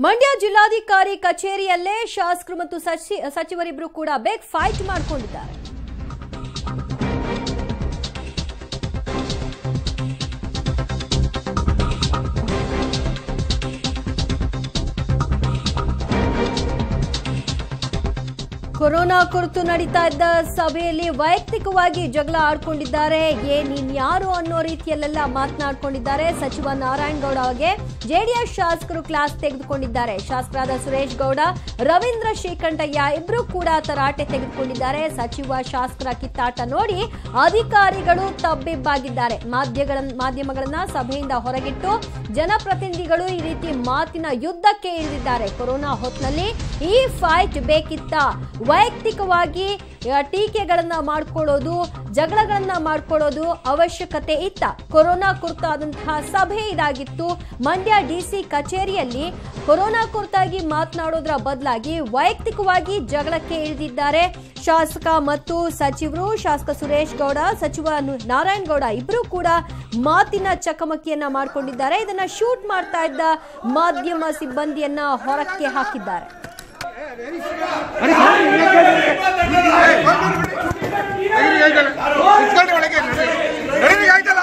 ಮಂಡ್ಯ ಜಿಲ್ಲಾಧಿಕಾರಿ ಕಚೇರಿಯಲ್ಲೇ ಶಾಸಕರು ಮತ್ತು ಸಚಿ ಸಚಿವರಿಬ್ಬರು ಕೂಡ ಬೇಗ ಫೈಟ್ ಮಾಡಿಕೊಂಡಿದ್ದಾರೆ ಕೊರೋನಾ ಕುರಿತು ನಡೀತಾ ಇದ್ದ ಸಭೆಯಲ್ಲಿ ವೈಯಕ್ತಿಕವಾಗಿ ಜಗಳ ಆಡ್ಕೊಂಡಿದ್ದಾರೆ ಏ ನೀನ್ ಯಾರು ಅನ್ನೋ ರೀತಿಯಲ್ಲೆಲ್ಲ ಮಾತನಾಡ್ಕೊಂಡಿದ್ದಾರೆ ಸಚಿವ ನಾರಾಯಣಗೌಡ ಅವರಿಗೆ ಜೆಡಿಎಸ್ ಶಾಸಕರು ಕ್ಲಾಸ್ ತೆಗೆದುಕೊಂಡಿದ್ದಾರೆ ಶಾಸಕರಾದ ಸುರೇಶ್ ಗೌಡ ರವೀಂದ್ರ ಶ್ರೀಕಂಠಯ್ಯ ಇಬ್ರು ಕೂಡ ತರಾಟೆ ತೆಗೆದುಕೊಂಡಿದ್ದಾರೆ ಸಚಿವ ಶಾಸಕರ ಕಿತ್ತಾಟ ನೋಡಿ ಅಧಿಕಾರಿಗಳು ತಬ್ಬಿಬ್ಬಾಗಿದ್ದಾರೆ ಮಾಧ್ಯಮಗಳ ಮಾಧ್ಯಮಗಳನ್ನ ಸಭೆಯಿಂದ ಹೊರಗಿಟ್ಟು ಜನಪ್ರತಿನಿಧಿಗಳು ಈ ರೀತಿ ಮಾತಿನ ಯುದ್ಧಕ್ಕೆ ಇಳಿದಿದ್ದಾರೆ ಕೊರೋನಾ ಹೊತ್ನಲ್ಲಿ ಈ ಫೈಟ್ ಬೇಕಿತ್ತ ವೈಯಕ್ತಿಕವಾಗಿ ಆ, ಟೀಕೆಗಳನ್ನ ಮಾಡ್ಕೊಳ್ಳೋದು ಜಗಳಗಳನ್ನ ಮಾಡ್ಕೊಳ್ಳೋದು ಅವಶ್ಯಕತೆ ಇತ್ತ ಕೊರೋನಾ ಕುರಿತಾದಂತಹ ಸಭೆ ಇದಾಗಿತ್ತು ಮಂಡ್ಯ ಡಿಸಿ ಕಚೇರಿಯಲ್ಲಿ ಕೊರೋನಾ ಕುರಿತಾಗಿ ಮಾತನಾಡೋದ್ರ ಬದಲಾಗಿ ವೈಯಕ್ತಿಕವಾಗಿ ಜಗಳಕ್ಕೆ ಇಳಿದಿದ್ದಾರೆ ಶಾಸಕ ಮತ್ತು ಸಚಿವರು ಶಾಸಕ ಸುರೇಶ್ ಗೌಡ ಸಚಿವ ನು- ನಾರಾಯಣ್ ಗೌಡ ಇಬ್ರು ಕೂಡ ಮಾತಿನ ಚಕಮಕಿಯನ್ನ ಮಾಡ್ಕೊಂಡಿದ್ದಾರೆ ಇದನ್ನ ಶೂಟ್ ಮಾಡ್ತಾ ಇದ್ದ ಮಾಧ್ಯಮ ಸಿಬ್ಬಂದಿಯನ್ನ ಹೊರಕ್ಕೆ ಹಾಕಿದ್ದಾರೆ ಇಸ್ಕೊಂಡು ಒಳಗೆ ನಡಿ. ನಡೀರಿ ಆಯ್ತಲ್ಲ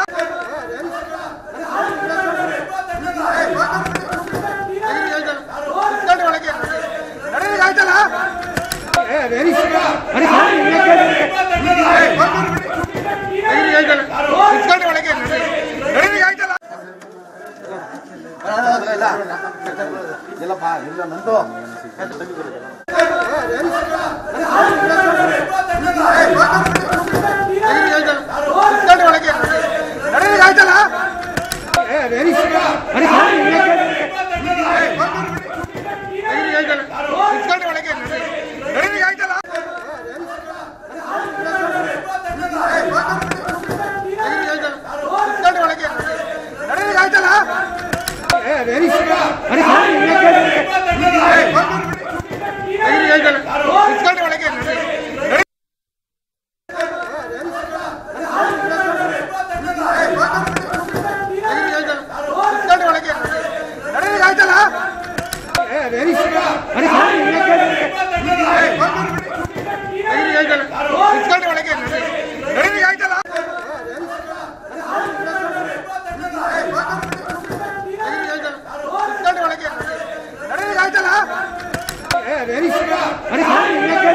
ನಡೀರಿ ಆಯ್ತಲ್ಲ. ಇಸ್ಕೊಂಡು ಒಳಗೆ ನಡಿ. ನಡೀರಿ ಆಯ್ತಲ್ಲ ಏ, ವೆರಿ ಏ, ಬಂದು ಬಿಡಿ. ನಡೀರಿ ಆಯ್ತಲ್ಲ. ಇಸ್ಕೊಂಡು ಒಳಗೆ ನಡಿ. ನಡೀರಿ ಆಯ್ತಲ್ಲ ಇಲ್ಲಪ್ಪ ಇಲ್ಲ ನಂದು ನಡೀರಿ ಆಯ್ತಲ್ಲ. ಇಸ್ಕೊಂಡು ಒಳಗೆ ನಡಿ. ನಡೀರಿ ಆಯ್ತಲ್ಲ ಏ, ವೆರಿ ಏ, ಬಂದು ಬಿಡಿ. ನಡೀರಿ ಆಯ್ತಲ್ಲ. ಇಸ್ಕೊಂಡು ಒಳಗೆ ನಡಿ. ನಡೀರಿ ಆಯ್ತಲ್ಲ ನಡೀರಿ ಆಯ್ತಲ್ಲ. ಇಸ್ಕೊಂಡು ಒಳಗೆ ನಡಿ. ನಡೀರಿ ಆಯ್ತಲ್ಲ ಏ, ವೆರಿ ಏ, ಬಂದು ಬಿಡಿ. ನಡೀರಿ ಆಯ್ತಲ್ಲ. ಇಸ್ಕೊಂಡು ಒಳಗೆ ನಡಿ. ನಡಿ. ನಡೀರಿ ಆಯ್ತಲ್ಲ. ಇಸ್ಕೊಂಡು ಒಳಗೆ ನಡಿ. ನಡೀರಿ ಆಯ್ತಲ್ಲ ಏ, ವೆರಿ ಏ, ಬಂದು ಬಿಡಿ. ನಡೀರಿ ಆಯ್ತಲ್ಲ. ಇಸ್ಕೊಂಡು ಒಳಗೆ ನಡಿ. ನಡೀರಿ ಆಯ್ತಲ್ಲ ನಡೀರಿ ಆಯ್ತಲ್ಲ. ಇಸ್ಕೊಂಡು ಒಳಗೆ ನಡಿ. ನಡೀರಿ ಆಯ್ತಲ್ಲ ಏ, ವೆರಿ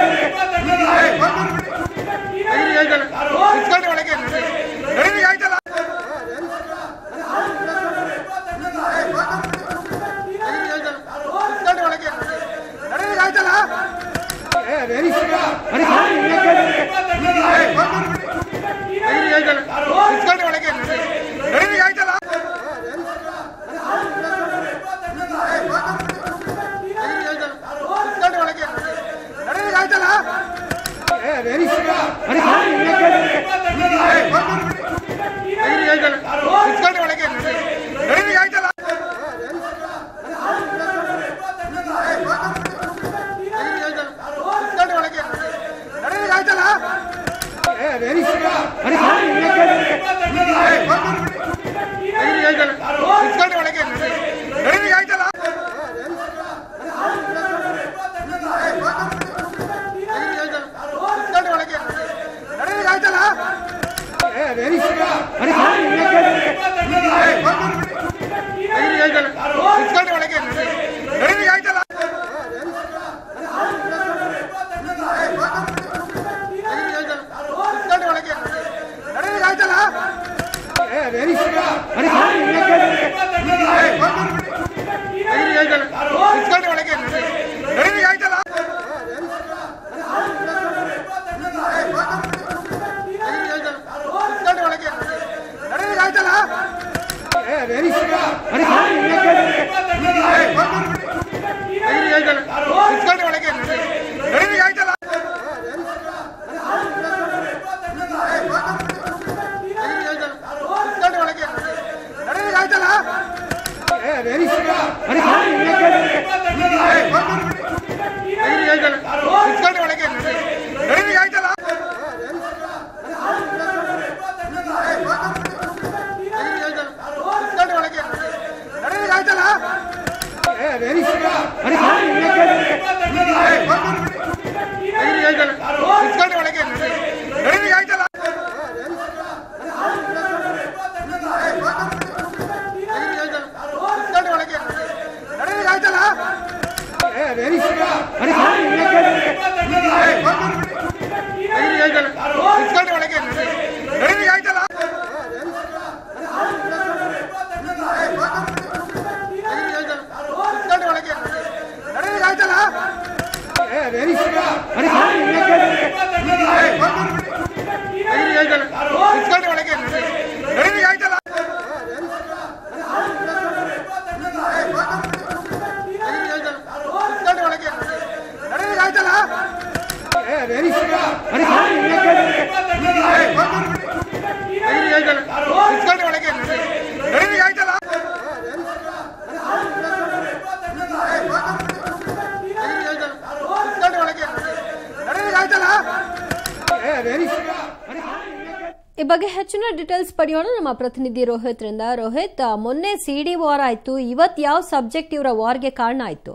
ಇಸ್ಕೊಂಡು ಒಳಗೆ ನಡೀರಿ ಆಯ್ತಲ್ಲ ಇಸ್ಕೊಂಡು ಒಳಗೆ ನಡೀರಿ ಆಯ್ತಲ್ಲ ಇಸ್ಕೊಂಡು ಒಳಗೆ ನಡೀರಿ ಆಯ್ತಲ್ಲ ಇಸ್ಕೊಂಡು ಒಳಗೆ ನಡೀರಿ ಆಯ್ತಲ್ಲ ಇಸ್ಕೊಂಡು ಒಳಗೆ ನಡೀರಿ ಆಯ್ತಲ್ಲ ಇಸ್ಕೊಂಡು ಒಳಗೆ ನಡೀರಿ ಆಯ್ತಲ್ಲ ಇಸ್ಕೊಂಡು ಒಳಗೆ ನಡೀರಿ ಆಯ್ತಲ್ಲ ಇಸ್ಕೊಂಡು ಒಳಗೆ ನಡೀರಿ ಆಯ್ತಲ್ಲ ಈ ಬಗ್ಗೆ ಹೆಚ್ಚಿನ ಡೀಟೇಲ್ಸ್ ಪಡೆಯೋಣ ನಮ್ಮ ಪ್ರತಿನಿಧಿ ರೋಹಿತ್ರಿಂದ ರೋಹಿತ್ ಆ, ಮೊನ್ನೆ ಸಿ ಡಿ ವಾರ್ ಆಯ್ತು ಇವತ್ ಯಾವ ಸಬ್ಜೆಕ್ಟ್ ಇವರ ವಾರ್ಗೆ ಕಾರಣ ಆಯ್ತು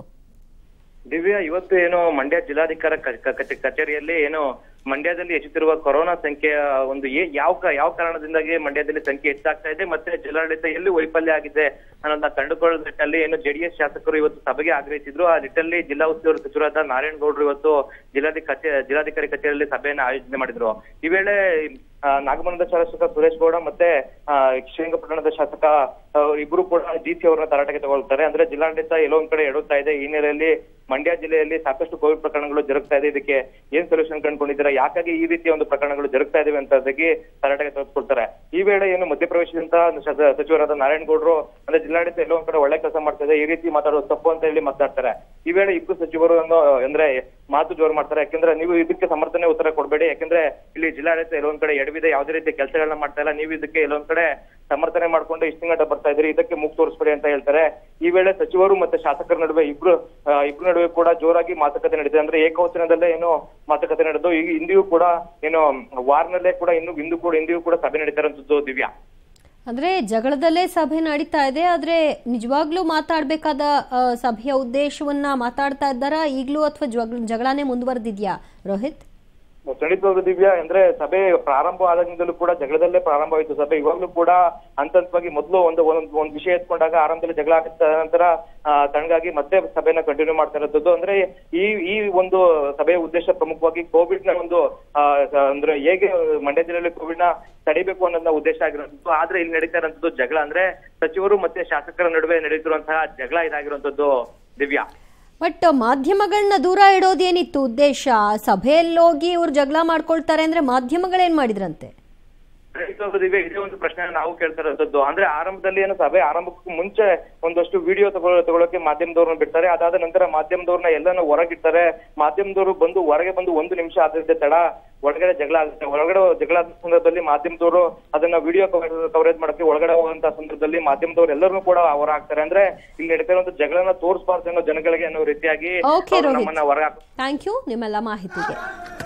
ದಿವ್ಯಾ ಇವತ್ತು ಏನು ಮಂಡ್ಯ ಜಿಲ್ಲಾಧಿಕಾರ ಕ- ಕ- ಕಚೇ- ಕಚೇರಿಯಲ್ಲಿ ಏನು ಮಂಡ್ಯದಲ್ಲಿ ಹೆಚ್ಚುತ್ತಿರುವ ಕೊರೋನಾ ಸಂಖ್ಯೆಯ ಒಂದು ಏ- ಯಾವ ಕ- ಯಾವ ಕಾರಣದಿಂದಾಗಿ ಮಂಡ್ಯದಲ್ಲಿ ಸಂಖ್ಯೆ ಹೆಚ್ಚಾಗ್ತಾ ಇದೆ ಮತ್ತೆ ಜಿಲ್ಲಾಡಳಿತ ಎಲ್ಲಿ ವೈಫಲ್ಯ ಆಗಿದೆ ಅನ್ನೋದನ್ನ ಕಂಡುಕೊಳ್ಳೋ ನಿಟ್ಟಿನಲ್ಲಿ ಏನು ಜೆಡಿಎಸ್ ಶಾಸಕರು ಇವತ್ತು ಸಭೆಗೆ ಆಗ್ರಹಿಸಿದ್ರು ಆ ನಿಟ್ಟಿನಲ್ಲಿ ಜಿಲ್ಲಾ ಉಸ್ತುವಾರಿ ಸಚಿವರಾದ ನಾರಾಯಣಗೌಡರು ಇವತ್ತು ಜಿಲ್ಲಾಧಿಕಾರಿ ಕಚೇ ಜಿಲ್ಲಾಧಿಕಾರಿ ಕಚೇರಿಯಲ್ಲಿ ಸಭೆಯನ್ನ ಆಯೋಜನೆ ಮಾಡಿದ್ರು ಈ ವೇಳೆ ಆ, ನಾಗಮಂಗಲದ ಶಾಸಕ ಸುರೇಶ್ ಗೌಡ ಮತ್ತೆ ಆ, ಶ್ರೀರಂಗಪಟ್ಟಣದ ಶಾಸಕ ಆ, ಇಬ್ರು ಕೂಡ ಡಿಸಿ ಅವರನ್ನ ತರಾಟೆಗೆ ತಗೊಳ್ತಾರೆ ಅಂದ್ರೆ ಜಿಲ್ಲಾಡಳಿತ ಎಲ್ಲೋ ಒಂದ್ ಕಡೆ ಎಡುತ್ತಾ ಇದೆ ಈ ಹಿನ್ನೆಲೆಯಲ್ಲಿ ಮಂಡ್ಯ ಜಿಲ್ಲೆಯಲ್ಲಿ ಸಾಕಷ್ಟು ಕೋವಿಡ್ ಪ್ರಕರಣಗಳು ಜರುಗ್ತಾ ಇದೆ ಇದಕ್ಕೆ ಏನ್ ಸೊಲ್ಯೂಷನ್ ಕಂಡುಕೊಂಡಿದ್ದೀರಾ ಯಾಕಾಗಿ ಈ ರೀತಿಯ ಒಂದು ಪ್ರಕರಣಗಳು ಜರುಗ್ತಾ ಇದಾವೆ ಅಂತ ಅದಕ್ಕೆ ತರಾಟೆಗೆ ತೆಗೆದುಕೊಳ್ತಾರೆ ಈ ವೇಳೆ ಏನು ಮಧ್ಯಪ್ರವೇಶಿಸಿದಂತ ಶ- ಸಚಿವರಾದ ನಾರಾಯಣಗೌಡರು ಅಂದ್ರೆ ಜಿಲ್ಲಾಡಳಿತ ಎಲ್ಲೋ ಒಂದ್ ಕಡೆ ಒಳ್ಳೆ ಕೆಲಸ ಮಾಡ್ತಾ ಇದೆ ಈ ರೀತಿ ಮಾತಾಡೋದು ತಪ್ಪು ಅಂತ ಹೇಳಿ ಮಾತಾಡ್ತಾರೆ ಈ ವೇಳೆ ಇಬ್ರು ಸಚಿವರು ಅನ್ನೋ ಅಂದ್ರೆ ಮಾತು ಜೋರು ಮಾಡ್ತಾರೆ ಯಾಕಂದ್ರೆ ನೀವು ಇದಕ್ಕೆ ಸಮರ್ಥನೆ ಉತ್ತರ ಕೊಡಬೇಡಿ ಯಾಕಂದ್ರೆ ಇಲ್ಲಿ ಜಿಲ್ಲಾಡಳಿತ ಎಲ್ಲೊಂದ್ ಕಡೆ ಎಡವಿದೆ ಯಾವುದೇ ರೀತಿ ಕೆಲಸಗಳನ್ನ ಮಾಡ್ತಾ ಇಲ್ಲ ನೀವು ಇದಕ್ಕೆ ಎಲ್ಲೊಂದ್ ಕಡೆ ಸಮರ್ಥನೆ ಮಾಡ್ಕೊಂಡು ಇಷ್ಟು ಗಂಟೆ ಬರ್ತಾ ಇದ್ರಿ ಇದಕ್ಕೆ ಮುಗ್ ತೋರಿಸ್ಬೇಡಿ ಅಂತ ಹೇಳ್ತಾರೆ ಈ ವೇಳೆ ಸಚಿವರು ಮತ್ತೆ ಶಾಸಕರ ನಡುವೆ ಇಬ್ರು ಆ, ಇಬ್ರು ನಡುವೆ ಕೂಡ ಜೋರಾಗಿ ಮಾತುಕತೆ ನಡೆದಿದೆ ಅಂದ್ರೆ ಏಕವಚನದಲ್ಲೇ ಏನು ಮಾತುಕತೆ ನಡೆದು ಈಗ ಇಂದಿಯೂ ಕೂಡ ಏನು ವಾರ್ನಲ್ಲೇ ಕೂಡ ಇನ್ನು ಇಂದು ಕೂಡ ಇಂದಿಯೂ ಕೂಡ ಸಭೆ ನಡೀತಾ ಇರೋಂಥದ್ದು ದಿವ್ಯಾ ಅಂದ್ರೆ ಜಗಳದಲ್ಲೇ ಸಭೆ ನಡೀತಾ ಇದೆ ಆದ್ರೆ ನಿಜವಾಗ್ಲೂ ಮಾತಾಡ್ಬೇಕಾದ ಆ, ಸಭೆಯ ಉದ್ದೇಶವನ್ನ ಮಾತಾಡ್ತಾ ಇದ್ದಾರಾ ಈಗ್ಲೂ ಅಥವಾ ಜಗಳನೇ ಮುಂದುವರೆದಿದ್ಯಾ ರೋಹಿತ್ ಖಂಡಿತವಾಗ್ಲೂ ದಿವ್ಯಾ ಅಂದ್ರೆ ಸಭೆ ಪ್ರಾರಂಭ ಆದಾಗಿಂದಲೂ ಕೂಡ ಜಗಳದಲ್ಲೇ ಪ್ರಾರಂಭವಾಯಿತು ಸಭೆ ಇವಾಗ್ಲೂ ಕೂಡ ಹಂತ ಹಂತವಾಗಿ ಮೊದಲು ಒಂದು ಒಂದ್ ಒಂದ್ ವಿಷಯ ಎತ್ಕೊಂಡಾಗ ಆರಂಭದಲ್ಲಿ ಜಗಳ ಆಗಿದ್ದ ನಂತರ ಆ, ತಣ್ಣಗಾಗಿ ಮತ್ತೆ ಸಭೆನ ಕಂಟಿನ್ಯೂ ಮಾಡ್ತಾ ಇರೋದು ಅಂದ್ರೆ ಈ ಈ ಒಂದು ಸಭೆಯ ಉದ್ದೇಶ ಪ್ರಮುಖವಾಗಿ ಕೋವಿಡ್ ನ ಒಂದು ಆ, ಸ- ಅಂದ್ರೆ ಹೇಗೆ ಮಂಡ್ಯ ಜಿಲ್ಲೆಯಲ್ಲಿ ಕೋವಿಡ್ ನ ತಡಿಬೇಕು ಅನ್ನೋದನ್ನ ಉದ್ದೇಶ ಆಗಿರೋದು ಆದ್ರೆ ಇಲ್ಲಿ ನಡೀತಾ ಇರೋಂಥದ್ದು ಜಗಳ ಅಂದ್ರೆ ಸಚಿವರು ಮತ್ತೆ ಶಾಸಕರ ನಡುವೆ ನಡೀತಿರುವಂತಹ ಜಗಳ ಇದಾಗಿರುವಂತದ್ದು ದಿವ್ಯಾ ಬಟ್ ಮಾಧ್ಯಮಗಳನ್ನ ದೂರ ಇಡೋದೇನಿತ್ತು ಉದ್ದೇಶ ಸಭೆಯಲ್ಲಿ ಹೋಗಿ ಇವ್ರು ಜಗಳ ಮಾಡ್ಕೊಳ್ತಾರೆ ಅಂದ್ರೆ ಮಾಧ್ಯಮಗಳೇನ್ ಮಾಡಿದ್ರಂತೆ ಖಂಡಿತವಾಗ್ಲೂ ಇದೇ ಒಂದು ಪ್ರಶ್ನೆ ನಾವು ಕೇಳ್ತಾ ಇರೋದು ಅಂದ್ರೆ ಆರಂಭದಲ್ಲಿ ಏನು ಸಭೆ ಆರಂಭಕ್ಕೂ ಮುಂಚೆ ಒಂದಷ್ಟು ವಿಡಿಯೋ ತಗೊಳ್ಳೋ ತಗೊಳ್ಳೋಕೆ ಮಾಧ್ಯಮದವ್ರನ್ನ ಬಿಡ್ತಾರೆ ಅದಾದ ನಂತರ ಮಾಧ್ಯಮದವ್ರನ್ನ ಎಲ್ಲಾನು ಹೊರಗಿಡ್ತಾರೆ ಮಾಧ್ಯಮದವರು ಬಂದು ಹೊರಗೆ ಬಂದು ಒಂದು ನಿಮಿಷ ಆದ್ರೆ ತಡ ಒಳಗಡೆ ಜಗಳ ಆಗುತ್ತೆ ಒಳಗಡೆ ಜಗಳ ಆದ ಸಂದರ್ಭದಲ್ಲಿ ಮಾಧ್ಯಮದವರು ಅದನ್ನ ವಿಡಿಯೋ ಕವರೇಜ್ ಮಾಡಕ್ಕೆ ಒಳಗಡೆ ಹೋಗುವಂತ ಸಂದರ್ಭದಲ್ಲಿ ಮಾಧ್ಯಮದವ್ರು ಎಲ್ಲರೂ ಕೂಡ ಹೊರ ಹಾಕ್ತಾರೆ ಅಂದ್ರೆ ಇಲ್ಲಿ ನಡೀತಾ ಇರುವಂತ ಜಗಳನ್ನ ತೋರಿಸಬಾರ್ದು ಅನ್ನೋ ಜನಗಳಿಗೆ ಅನ್ನೋ ರೀತಿಯಾಗಿ Okay, ಅವ್ರು ರೋಹಿತ್. ನಮ್ಮನ್ನ ಹೊರ ಹಾಕ್ ಥ್ಯಾಂಕ್ ಯು ನಿಮ್ಮೆಲ್ಲ ಮಾಹಿತಿಗೆ